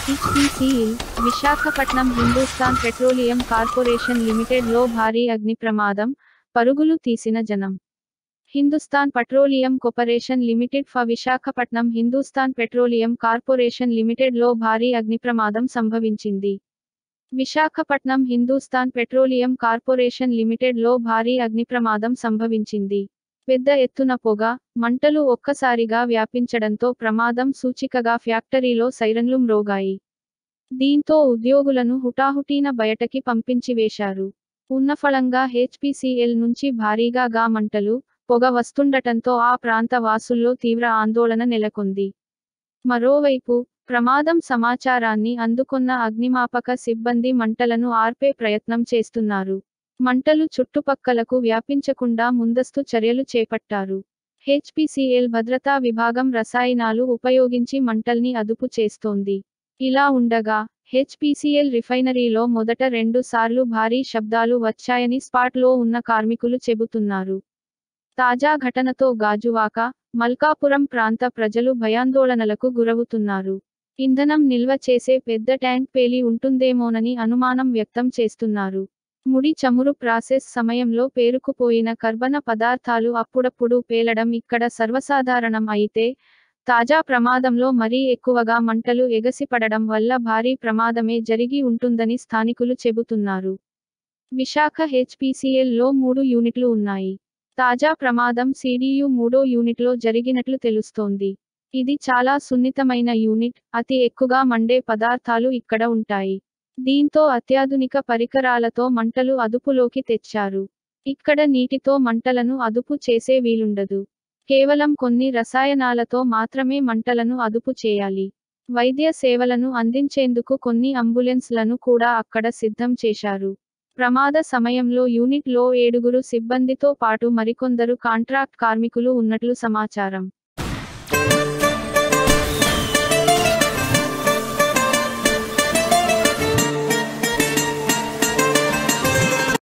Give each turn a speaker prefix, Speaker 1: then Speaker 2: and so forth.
Speaker 1: HPCL Visakhapatnam Hindustan petroleum corporation limited లో భారీ అగ్ని ప్రమాదం పరుగులు తీసిన జనం హిందుస్థాన్ పెట్రోలియం కార్పొరేషన్ లిమిటెడ్ ఫ Visakhapatnam Hindustan petroleum corporation limited లో భారీ అగ్ని ప్రమాదం సంభవించింది Visakhapatnam Hindustan petroleum corporation limited లో భారీ అగ్ని ప్రమాదం సంభవించింది పెద్ద ఎత్తున పొగ మంటలు ఒక్కసారిగా వ్యాపించడంతో ప్రమాదం సూచికగా ఫ్యాక్టరీలో సైరన్లు మ్రోగాయి దీంతో ఉద్యోగులను హుటాహుటీన బయటకి పంపించివేశారు ఉన్నఫలంగా హెచ్పిసిఎల్ నుంచి భారీగా గా మంటలు పొగ వస్తుండటంతో ఆ ప్రాంత వాసుల్లో తీవ్ర ఆందోళన నెలకొంది మరోవైపు ప్రమాదం సమాచారాన్ని అందుకున్న అగ్నిమాపక సిబ్బంది మంటలను ఆర్పే ప్రయత్నం చేస్తున్నారు మంటలు చుట్టుపక్కలకు వ్యాపించకుండా ముందస్తు చర్యలు చేపట్టారు హెచ్పిసిఎల్ భద్రతా విభాగం రసాయనాలు ఉపయోగించి మంటల్ని అదుపు చేస్తోంది ఇలా ఉండగా హెచ్పిసిఎల్ రిఫైనరీలో మొదట రెండు సార్లు భారీ శబ్దాలు వచ్చాయని స్పాట్లో ఉన్న కార్మికులు చెబుతున్నారు తాజా ఘటనతో గాజువాక మల్కాపురం ప్రాంత ప్రజలు భయాందోళనలకు గురవుతున్నారు ఇంధనం నిల్వ చేసే పెద్ద ట్యాంక్ పేలి ఉంటుందేమోనని అనుమానం వ్యక్తం చేస్తున్నారు ముడి చమురు ప్రాసెస్ సమయంలో పేరుకుపోయిన కర్బన పదార్థాలు అప్పుడప్పుడు పేలడం ఇక్కడ సర్వసాధారణం అయితే తాజా ప్రమాదంలో మరీ ఎక్కువగా మంటలు ఎగసిపడడం వల్ల భారీ ప్రమాదమే జరిగి ఉంటుందని స్థానికులు చెబుతున్నారు విశాఖ హెచ్పిసిఎల్ లో మూడు యూనిట్లు ఉన్నాయి తాజా ప్రమాదం సిడియు మూడో యూనిట్లో జరిగినట్లు తెలుస్తోంది ఇది చాలా సున్నితమైన యూనిట్ అతి ఎక్కువగా మండే పదార్థాలు ఇక్కడ ఉంటాయి దీంతో అత్యాధునిక పరికరాలతో మంటలు అదుపులోకి తెచ్చారు ఇక్కడ నీటితో మంటలను అదుపు చేసే వీలుండదు కేవలం కొన్ని రసాయనాలతో మాత్రమే మంటలను అదుపు చేయాలి వైద్య సేవలను అందించేందుకు కొన్ని అంబులెన్స్లను కూడా అక్కడ సిద్ధం చేశారు ప్రమాద సమయంలో యూనిట్ లో ఏడుగురు సిబ్బందితో పాటు మరికొందరు కాంట్రాక్ట్ కార్మికులు ఉన్నట్లు సమాచారం